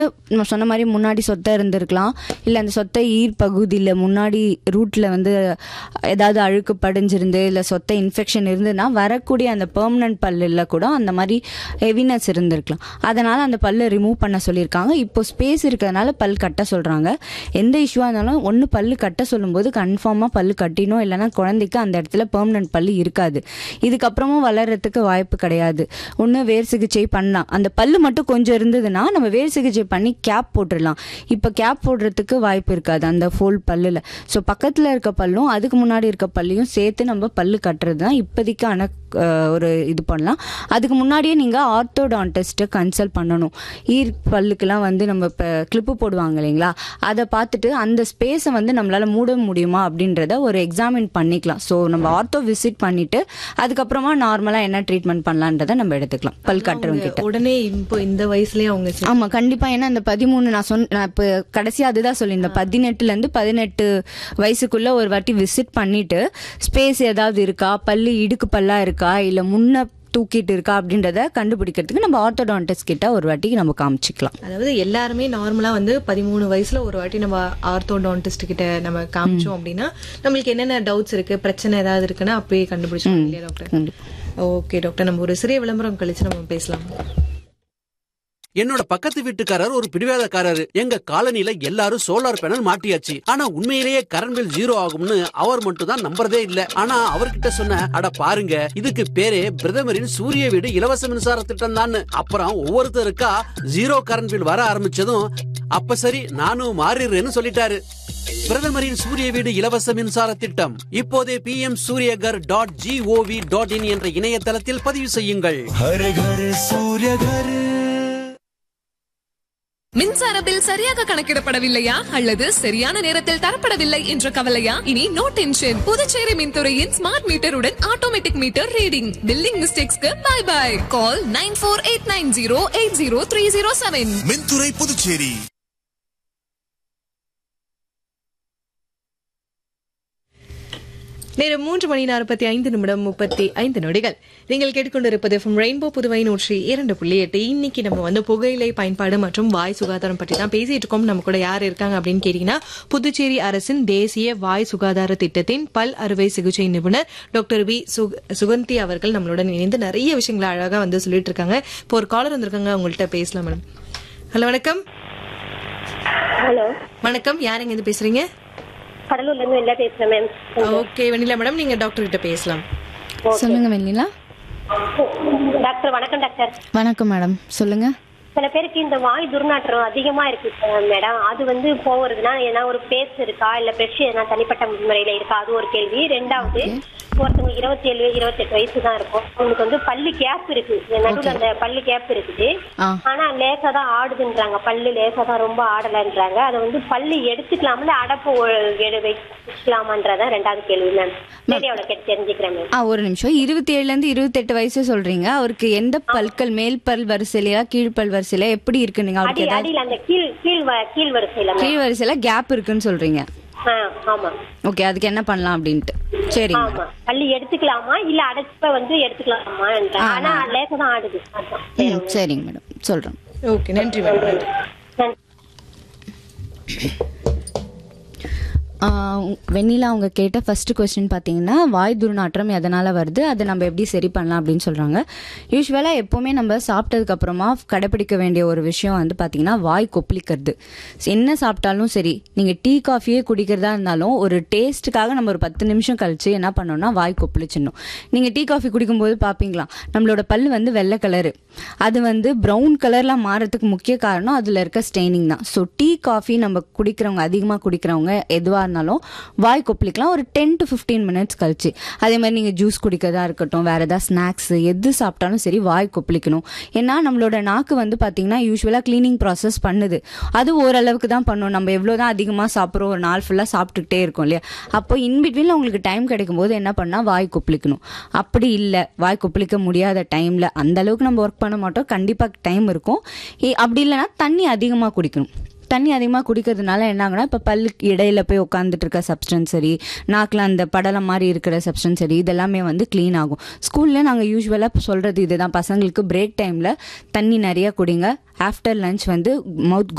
நம்ம சொன்ன மாதிரி முன்னாடி சொத்தை இருந்திருக்கலாம் இல்லை அந்த சொத்தை ஈர் பகுதியில் முன்னாடி ரூட்டில் வந்து ஏதாவது அழுக்கு படிஞ்சிருந்து இல்லை சொத்தை இன்ஃபெக்ஷன் இருந்ததுன்னா வரக்கூடிய அந்த பெர்மனன்ட் பல்லில் கூட அந்த மாதிரி ஹெவினஸ் இருந்திருக்கலாம் அதனால் அந்த பல்லை ரிமூவ் பண்ண சொல்லியிருக்காங்க இப்போ ஸ்பேஸ் இருக்கிறதுனால பல் கட்ட சொல்கிறாங்க எந்த இஷ்யூவாக இருந்தாலும் ஒன்று பல்லு கட்ட சொல்லும்போது கன்ஃபார்மாக பல்லு கட்டினோம் இல்லைன்னா குழந்தைக்கு அந்த இடத்துல பெர்மனன்ட் பல்லு இருக்காது இதுக்கப்புறமும் வளர்கிறதுக்கு வாய்ப்பு கிடையாது ஒன்று வேர் சிகிச்சை பண்ணலாம் அந்த பல்லு மட்டும் கொஞ்சம் இருந்ததுன்னா நம்ம வேர் சிகிச்சை பண்ணி கேப் போட்டுடலாம் இப்போ கேப் போடுறதுக்கு வாய்ப்பு இருக்காது அந்த ஃபோல் பல்லில் ஸோ பக்கத்தில் இருக்க பல்லும் அதுக்கு முன்னாடி இருக்க பல்லையும் சேர்த்து நம்ம பல்லு கட்டுறது தான் இப்போதைக்கான அஹ், ஒரு இது பண்ணலாம் அதுக்கு முன்னாடியே நீங்கள் ஆர்த்தோடான்டிஸ்ட்டை கன்சல்ட் பண்ணணும் ஈர் பல்லுக்கெல்லாம் வந்து நம்ம இப்போ கிளிப்பு போடுவாங்க இல்லைங்களா அதை பார்த்துட்டு அந்த ஸ்பேஸை வந்து நம்மளால் மூட முடியுமா அப்படின்றத ஒரு எக்ஸாமின் பண்ணிக்கலாம் ஸோ நம்ம ஆர்த்தோ விசிட் பண்ணிட்டு அதுக்கப்புறமா நார்மலாக என்ன ட்ரீட்மெண்ட் பண்ணலான்றதை நம்ம எடுத்துக்கலாம் பல் கட்டுறவங்க கிட்ட உடனே இப்போ இந்த வயசுலயே அவங்க செ- ஆமா கண்டிப்பா ஏன்னா இந்த பதிமூணு நான் சொன்ன நான் இப்போ கடைசியா அதுதான் சொல்லியிருந்தேன் பதினெட்டுல இருந்து பதினெட்டு வயசுக்குள்ள ஒரு வாட்டி விசிட் பண்ணிட்டு ஸ்பேஸ் ஏதாவது இருக்கா பல்லு இடுக்கு பல்லா இருக்கா இல்ல முன்ன தூக்கிட்டு இருக்கா அப்படின்றத கண்டுபிடிக்கிறதுக்கு நம்ம ஆர்த்தோடான்டிஸ்ட் கிட்ட ஒரு வாட்டி நம்ம காமிச்சிக்கலாம் அதாவது எல்லாருமே நார்மலா வந்து பதிமூணு வயசுல ஒரு வாட்டி நம்ம ஆர்த்தோடான்டிஸ்ட் கிட்ட நம்ம காமிச்சோம் அப்படின்னா நம்மளுக்கு என்னென்ன டவுட்ஸ் இருக்கு பிரச்சனை ஏதாவது இருக்குன்னா அப்பயே கண்டுபிடிச்சோம் இல்லையா டாக்டர் கண்டிப்பா ஓகே டாக்டர் நம்ம ஒரு சிறிய விளம்பரம் கழிச்சு நம்ம பேசலாம் என்னோட பக்கத்து வீட்டுக்காரர் ஒரு பிடிவாதக்காரரு எங்க காலனில எல்லாரும் சோலார் பேனல் மாட்டியாச்சு ஆனா உண்மையிலேயே கரண்ட் பில் ஜீரோ ஆகும்னு அவர் மட்டும் தான் நம்புறதே இல்ல ஆனா அவர்கிட்ட சொன்ன அட பாருங்க இதுக்கு பேரே பிரதமரின் சூரிய வீடு இலவச மின்சார திட்டம் தான் அப்புறம் ஒவ்வொருத்தருக்கா ஜீரோ கரண்ட் பில் வர ஆரம்பிச்சதும் அப்ப சரி நானும் மாறிடுறேன்னு சொல்லிட்டாரு பிரதமரின் சூரிய வீடு இலவச மின்சார திட்டம் இப்போதே P M Suryaghar dot GOV dot in என்ற இணையதளத்தில் பதிவு செய்யுங்கள் हर घर सूर्य घर மின்சார பில் சரியாக கணக்கிடப்படவில்லையா அல்லது சரியான நேரத்தில் தரப்படவில்லை என்ற கவலையா இனி நோ டென்ஷன் புதுச்சேரி மின்துறையின் ஸ்மார்ட் மீட்டருடன் ஆட்டோமேட்டிக் மீட்டர் ரீடிங் பில்லிங் மிஸ்டேக்ஸ்க்கு bye bye call nine four eight nine zero eight zero three zero seven மின்துறை புதுச்சேரி நேரம் மூன்று மணி நாற்பத்தி ஐந்து நிமிடம் முப்பத்தி ஐந்து நொடிகள் நீங்கள் கேட்டுக்கொண்டிருப்பது from ரெயின்போ புதுவை நூற்றி இரண்டு புள்ளி எட்டு இன்னைக்கு நம்ம வந்து புகையிலை பயன்பாடு மற்றும் வாய் சுகாதாரம் பற்றி தான் பேசிட்டு இருக்கோம் நம்ம கூட யார் இருக்காங்க அப்படின்னு கேட்டீங்கன்னா புதுச்சேரி அரசின் தேசிய வாய் சுகாதார திட்டத்தின் பல் அறுவை சிகிச்சை நிபுணர் டாக்டர் வி சுக- சுகந்தி அவர்கள் நம்மளுடன் இணைந்து நிறைய விஷயங்களை அழகா வந்து சொல்லிட்டு இருக்காங்க இப்போ ஒரு காலர் வந்திருக்காங்க அவங்கள்ட்ட பேசலாம் மேடம் ஹலோ வணக்கம் ஹலோ வணக்கம் யாருங்க இது பேசுறீங்க கடலூர்ல இருந்து வெளில பேசுறேன் மேம் ஓகே வெண்ணிலா மேடம் நீங்க டாக்டர் கிட்ட பேசலாம் சொல்லுங்க வெண்ணிலா டாக்டர் வணக்கம் டாக்டர் வணக்கம் மேடம் சொல்லுங்க சில பேருக்கு இந்த வாய் துர்நாற்றம் அதிகமா இருக்கு அஹ், மேடம் அது வந்து போகிறதுனா ஏன்னா ஒரு பேஸ் இருக்கா இல்ல பிரஷ் எதனா தனிப்பட்ட முறையில இருக்கா அது ஒரு கேள்வி ரெண்டாவது ஒருத்தவங்களுக்கு இருபத்தி ஏழு இருபத்தெட்டு வயசு தான் இருக்கும் அவங்களுக்கு வந்து பல்லு கேப் இருக்கு நடுவுல அந்த பல்லு கேப் இருக்குது ஆ. ஆனா லேசா தான் ஆடுதுன்றாங்க பல்லு லேசா தான் ரொம்ப ஆடலன்றாங்க அதை வந்து பல்லு எடுத்துக்கலாமா அடப்பு ஒ- எடு வச்சுக்கலாமான்றதான் ரெண்டாவது கேள்வி மேம் ரேடியோல கேட்டு தெரிஞ்சுக்கிறேன் மேம் ஆ ஒரு நிமிஷம் இருபத்தி ஏழுல இருந்து இருபத்தெட்டு வயசு சொல்றீங்க அவருக்கு எந்த பல்கள் மேல் பல் வரிசையிலயா கீழ்பல் வரிசையில எப்படி இருக்கு நீங்க அவருக்கு அடி ஏதாவது அடியில அந்த கீழ் கீழ் வ- கீழ் வரிசையில மேம் கீழ் வரிசையில கேப் இருக்குன்னு சொல்றீங்க ஆ, ஆமா ஓகே அதுக்கு என்ன பண்ணலாம் அப்படின்ட்டு சரிங்க ஆமா பள்ளி எடுத்துக்கலாமா இல்ல அடைப்ப வந்து எடுத்துக்கலாமா ஆனா லேசா தான் ஆடுது அதான். ம் சரிங்க மேடம் சொல்றேன் ஓகே நன்றி மேடம் நன்றி நன்றி. ஆஹ் வெண்ணிலா அவங்க கேட்ட ஃபர்ஸ்ட் கொஸ்டின் பார்த்தீங்கன்னா வாய் துர்நாற்றம் எதனால் வருது அதை நம்ம எப்படி சரி பண்ணலாம் அப்படின்னு சொல்கிறாங்க யூஸ்வலாக எப்போவுமே நம்ம சாப்பிட்டதுக்கு அப்புறமா கடைப்பிடிக்க வேண்டிய ஒரு விஷயம் வந்து பார்த்தீங்கன்னா வாய் கொப்பளிக்கிறது என்ன சாப்பிட்டாலும் சரி நீங்கள் டீ காஃபியே குடிக்கிறதா இருந்தாலும் ஒரு டேஸ்ட்டுக்காக நம்ம ஒரு பத்து நிமிஷம் கழிச்சு என்ன பண்ணோம்னா வாய் கொப்பளிச்சிடணும் நீங்கள் டீ காஃபி குடிக்கும்போது பார்ப்பீங்களா நம்மளோட பல் வந்து வெள்ளை கலரு அது வந்து ப்ரௌன் கலர்லாம் மாறதுக்கு முக்கிய காரணம் அதில் இருக்க ஸ்டெயினிங் தான் ஸோ டீ காஃபி நம்ம குடிக்கிறவங்க அதிகமாக குடிக்கிறவங்க எதுவாக இருந்தாலும் வாய் கொப்பளிக்கலாம் ஒரு டென் டு ஃபிஃப்டீன் மினிட்ஸ் கழிச்சு அதே மாதிரி நீங்கள் ஜூஸ் குடிக்கிறதா இருக்கட்டும் வேறு ஏதாவது ஸ்நாக்ஸ் எது சாப்பிட்டாலும் சரி வாய் கொப்பளிக்கணும் ஏன்னா நம்மளோட நாக்கு வந்து பார்த்தீங்கன்னா யூஸ்வலாக க்ளீனிங் ப்ராசஸ் பண்ணுது அது ஓரளவுக்கு தான் பண்ணும் நம்ம எவ்வளோ தான் அதிகமாக சாப்பிட்றோம் ஒரு நாள் ஃபுல்லாக சாப்பிட்டுக்கிட்டே இருக்கோம் இல்லையா அப்போ இன்பிட்வீனில் உங்களுக்கு டைம் கிடைக்கும் போது என்ன பண்ணால் வாய் கொப்பளிக்கணும் அப்படி இல்லை வாய் கொப்பளிக்க முடியாத டைமில் அந்த அளவுக்கு நம்ம ஒர்க் பண்ண மாட்டோம் கண்டிப்பாக டைம் இருக்கும் இ- அப்படி இல்லைன்னா தண்ணி அதிகமாக குடிக்கணும் தண்ணி அதிகமாக குடிக்கிறதுனால என்ன ஆகுனா இப்போ பல்லுக்கு இடையில போய் உட்காந்துட்டு இருக்க சப்ஸ்டன்ஸ் சரி நாக்கில் அந்த படலம் மாதிரி இருக்கிற சப்ஸ்டன்ஸ் சரி இதெல்லாமே வந்து க்ளீன் ஆகும் ஸ்கூலில் நாங்கள் யூஸ்வலாக சொல்கிறது இதுதான் பசங்களுக்கு பிரேக் டைமில் தண்ணி நிறைய குடிங்க ஆஃப்டர் லஞ்ச் வந்து மவுத்